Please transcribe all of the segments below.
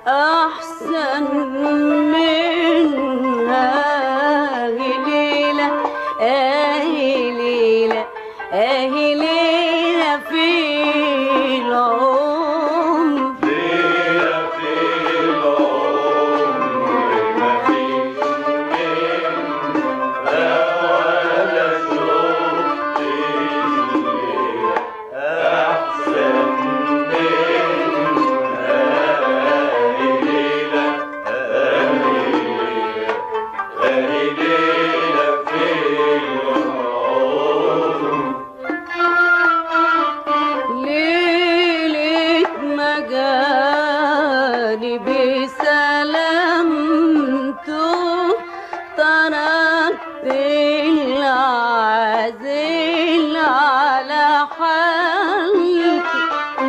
أحسن منها أهي ليلة أهي ليلة أهي ليلة في العمر ليلة في العمر مفيش منها ولا شفت ليلة أحسن منها ليلة أهي ليلة في العمر ليلة مجاني بسلامته تركت العزيل على حالتي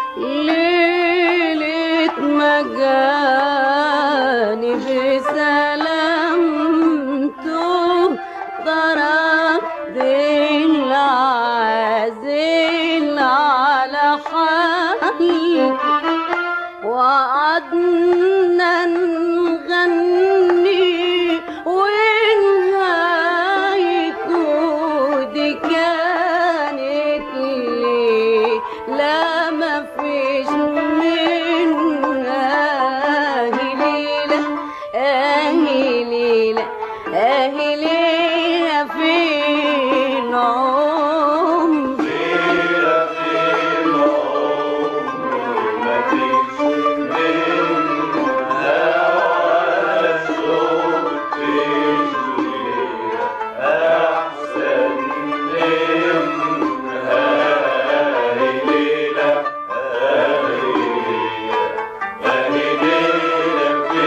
ليلة مجاني بسلامته ضربت العزيل على حالي وقعدنا نغني ونهايته دي كانت ليه لا ما فيش منها أهي ليلة أهي ليلة أهي ليلة في العمر ليلة في العمر مفيش منها ولا شفت ليلة أحسن منها ليلة أهي ليلة في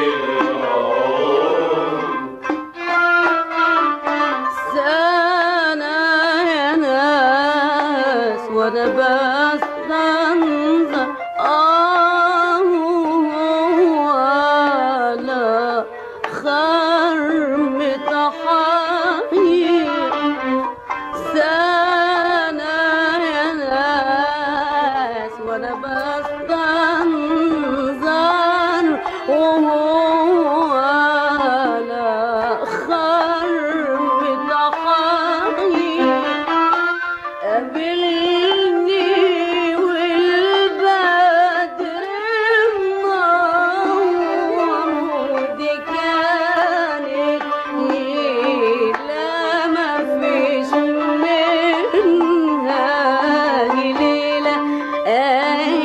العمر سنة يا ناس وانا بستنظر اه ولا خرم طحاير سنة يا ناس وانا بستنظر وهو لا خرم ضحايا قابلني والبدر منور ودي كانت ليلة ما فيش منها ليلة آه